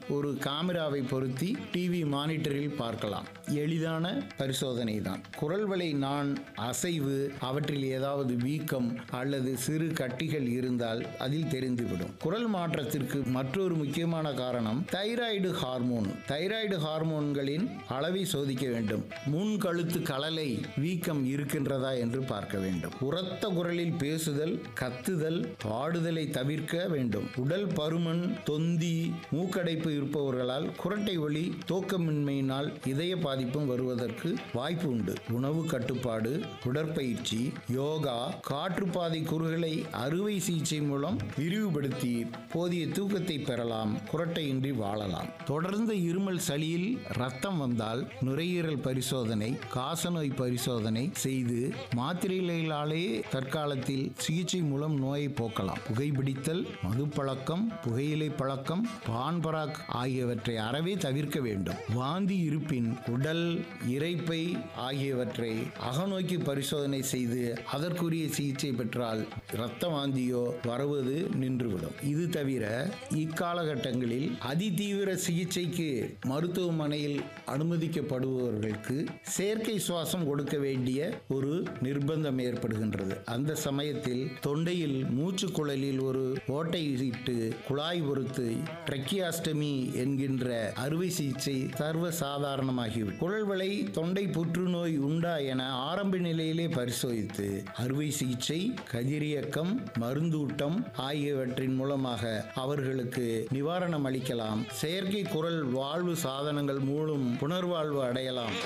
ஒரு காமிராவை பொருத்தி டிவி மானிட்டரில் பார்க்கலாம் எளிதான பரிசோதனை தான் குரல் வளை நான் அசைவு அவற்றில் ஏதாவது வீக்கம் அல்லது சிறு கட்டிகள் இருந்தால் அதில் தெரிந்துவிடும் குரல் மாற்றத்திற்கு மற்றொரு முக்கியமான காரணம் தைராய்டு ஹார்மோன் தைராய்டு ஹார்மோன்களின் அளவை சோதிக்க வேண்டும் முன் கழுத்து கலலை வீக்கம் இருக்கின்றதா என்று பார்க்க வேண்டும் உரத்த குரலில் பேசுதல் கத்துதல் பாடுதலை தவிர்க்க வேண்டும் உடல் பருமன் தொந்தி மூக்கடைப்பு இருப்பவர்களால் குரட்டை ஒளி தூக்கமின்மையினால் இதய பாதிப்பும் வருவதற்கு வாய்ப்பு உண்டு உணவு கட்டுப்பாடு உடற்பயிற்சி யோகா காற்றுப்பாதை குறுகளை அறுவை சிகிச்சை மூலம் விரிவுபடுத்தி போதிய தூக்கத்தை பெறலாம் குரட்டையின்றி வாழலாம் தொடர்ந்து இருமல் சளியில் ரத்தம் வந்தால் நுரையீரல் பரிசோதனை காசநோய் பரிசோதனை செய்து மாத்திரைகளாலே தற்காலத்தில் சிகிச்சை மூலம் நோயை போக்கலாம் புகைப்பிடித்தல் மதுப்பழக்கம் புகையிலை பழக்கம் பான்பராக் ஆகியவற்றை அறவே தவிர்க்க வேண்டும் வாந்தி இருப்பின் உடல் இரைப்பை ஆகியவற்றை அகநோக்கி பரிசோதனை செய்து அதற்குரிய சிகிச்சை பெற்றால் இரத்த வாந்தியோ வருவது நின்றுவிடும் இது தவிர இக்காலகட்டங்களில் அதிதீவிர சிகிச்சைக்கு மருத்துவமனையில் அனுமதிக்கப்படுபவர்களுக்கு செயற்கை சுவாசம் கொடுக்க வேண்டிய ஒரு நிர்பந்தம் ஏற்படுகின்றது அந்த சமயத்தில் தொண்டையில் மூச்சு குழலில் ஒரு ஓட்டை இட்டு குழாய் பொறுத்து ட்ரெக்கியாஸ்டமி என்கின்ற அறுவை சிகிச்சை சர்வ சாதாரணமாகிவிடும் குழல்வளை தொண்டை புற்றுநோய் உண்டா என ஆரம்ப நிலையிலே பரிசோதித்து அறுவை சிகிச்சை கதிரியக்கம் மருந்தூட்டம் ஆகியவற்றின் மூலமாக அவர்களுக்கு நிவாரணம் அளிக்கலாம் செயற்கை குரல் வாழ்வு சாதனங்கள் மூலம் புனர்வாழ்வு அடையலாம்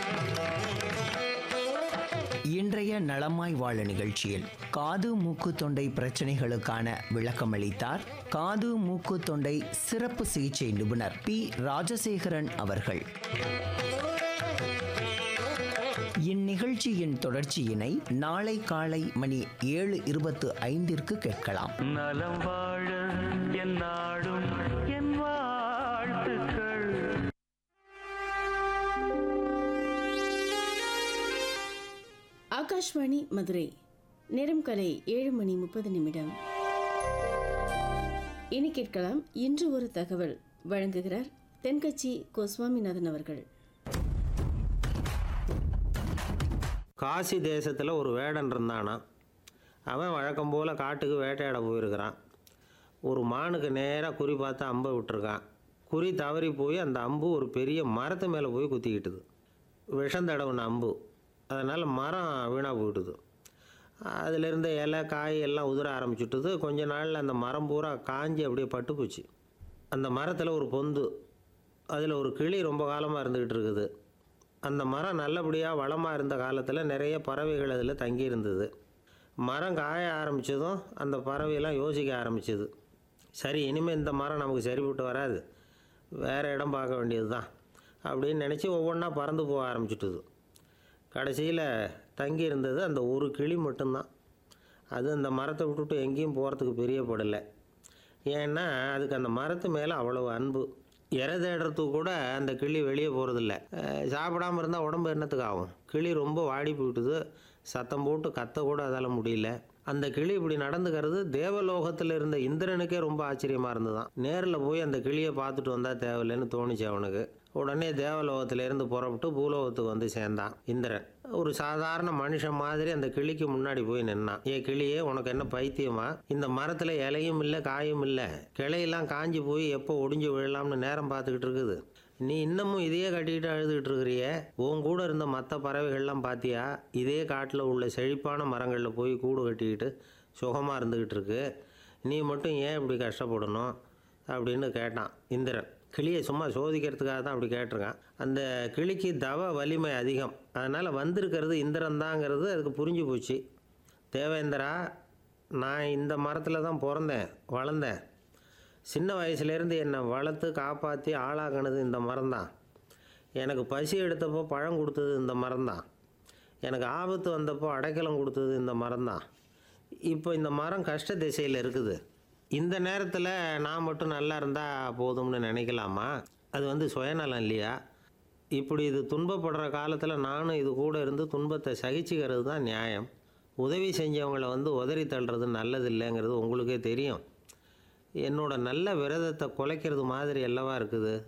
இன்றைய நலமாய் வாழ நிகழ்ச்சியில் காது மூக்கு தொண்டை பிரச்சனைகளுக்கான விளக்கமளித்தார் காது மூக்கு தொண்டை சிறப்பு சிகிச்சை நிபுணர் பி ராஜசேகரன் அவர்கள் இந்நிகழ்ச்சியின் தொடர்ச்சியினை நாளை காலை மணி ஏழு இருபத்து ஐந்திற்கு கேட்கலாம் நலம் வாழ என் நாடும் என் வாழ்த்துக்கள் ஆகாஷ்வாணி மதுரை நேரம் கலை ஏழு மணி முப்பது நிமிடம் இனி கேட்கலாம் இன்று ஒரு தகவல் வழங்குகிறார் தென்கட்சி கோ சுவாமிநாதன் அவர்கள் காசி தேசத்தில் ஒரு வேடன் இருந்தானா அவன் வழக்கம் போல் காட்டுக்கு வேட்டையாட போயிருக்கிறான் ஒரு மானுக்கு நேராக குறி பார்த்து அம்பை விட்டுருக்கான் குறி தவறி போய் அந்த அம்பு ஒரு பெரிய மரத்து மேலே போய் குத்திக்கிட்டுது விஷம் தடவுன அம்பு அதனால் மரம் வீணாக போயிட்டுது அதில் இருந்த இலை காய் எல்லாம் உதிர ஆரம்பிச்சுட்டுது கொஞ்ச நாளில் அந்த மரம் பூரா காஞ்சி அப்படியே பட்டு போச்சு அந்த மரத்தில் ஒரு பொந்து அதில் ஒரு கிளி ரொம்ப காலமாக இருந்துக்கிட்டு இருக்குது அந்த மரம் நல்லபடியாக வளமாக இருந்த காலத்தில் நிறைய பறவைகள் அதில் தங்கி இருந்தது மரம் காய ஆரம்பித்ததும் அந்த பறவையெல்லாம் யோசிக்க ஆரம்பிச்சது சரி இனிமேல் இந்த மரம் நமக்கு சரிப்பட்டு வராது வேறு இடம் பார்க்க வேண்டியது தான் அப்படின்னு நினச்சி ஒவ்வொன்றா பறந்து போக ஆரம்பிச்சிட்டுது கடைசியில் தங்கி இருந்தது அந்த ஒரு கிளி மட்டும்தான் அது அந்த மரத்தை விட்டுட்டு எங்கேயும் போகிறதுக்கு பிரியப்படலை ஏன்னா அதுக்கு அந்த மரத்து மேலே அவ்வளவு அன்பு இறை தேடுறதுக்கு கூட அந்த கிளி வெளியே போகிறதில்ல சாப்பிடாம இருந்தால் உடம்பு என்னத்துக்கு ஆகும் கிளி ரொம்ப வாடி போயிட்டுது சத்தம் போட்டு கத்த கூட அதால் முடியல அந்த கிளி இப்படி நடந்துக்கிறது தேவலோகத்தில் இருந்த இந்திரனுக்கே ரொம்ப ஆச்சரியமாக இருந்ததாம் நேரில் போய் அந்த கிளியை பார்த்துட்டு வந்தால் தேவையில்லைன்னு தோணுச்சு அவனுக்கு உடனே தேவலோகத்திலேருந்து புறப்பட்டு பூலோகத்துக்கு வந்து சேர்ந்தான் இந்திரன் ஒரு சாதாரண மனுஷன் மாதிரி அந்த கிளிக்கு முன்னாடி போய் நின்னான் ஏ கிளியே உனக்கு என்ன பைத்தியமா இந்த மரத்தில் இலையும் இல்லை காயும் இல்லை கிளையெல்லாம் காஞ்சி போய் எப்போ ஒடிஞ்சு விழலாம்னு நேரம் பார்த்துக்கிட்டு இருக்குது நீ இன்னமும் இதையே கட்டிக்கிட்டு அழுதுகிட்டு இருக்கிறியே உன் கூட இருந்த மற்ற பறவைகள்லாம் பார்த்தியா இதே காட்டில் உள்ள செழிப்பான மரங்களில் போய் கூடு கட்டிக்கிட்டு சுகமாக இருந்துக்கிட்டு இருக்கு நீ மட்டும் ஏன் இப்படி கஷ்டப்படணும் அப்படின்னு கேட்டான் இந்திரன் கிளியை சும்மா சோதிக்கிறதுக்காக தான் அப்படி கேட்டிருக்கான் அந்த கிளிக்கு தவ வலிமை அதிகம் அதனால் வந்திருக்கிறது இந்திரன் தாங்கிறது அதுக்கு புரிஞ்சு போச்சு தேவேந்திரா நான் இந்த மரத்தில் தான் பிறந்தேன் வளர்ந்தேன் சின்ன வயசுலேருந்து என்னை வளர்த்து காப்பாற்றி ஆளாக்குனது இந்த மரம்தான் எனக்கு பசி எடுத்தப்போ பழம் கொடுத்தது இந்த மரம்தான் எனக்கு ஆபத்து வந்தப்போ அடைக்கலம் கொடுத்தது இந்த மரம்தான் இப்போ இந்த மரம் கஷ்ட திசையில் இருக்குது இந்த நேரத்தில் நான் மட்டும் நல்லா இருந்தால் போதும்னு நினைக்கலாமா அது வந்து சுயநலம் இல்லையா இப்படி இது துன்பப்படுற காலத்தில் நானும் இது கூட இருந்து துன்பத்தை சகிச்சுக்கிறது தான் நியாயம் உதவி செஞ்சவங்கள வந்து உதறி தள்ளுறது நல்லது இல்லைங்கிறது உங்களுக்கே தெரியும் என்னோட நல்ல விரதத்தை குலைக்கிறது மாதிரி அல்லவா இருக்குது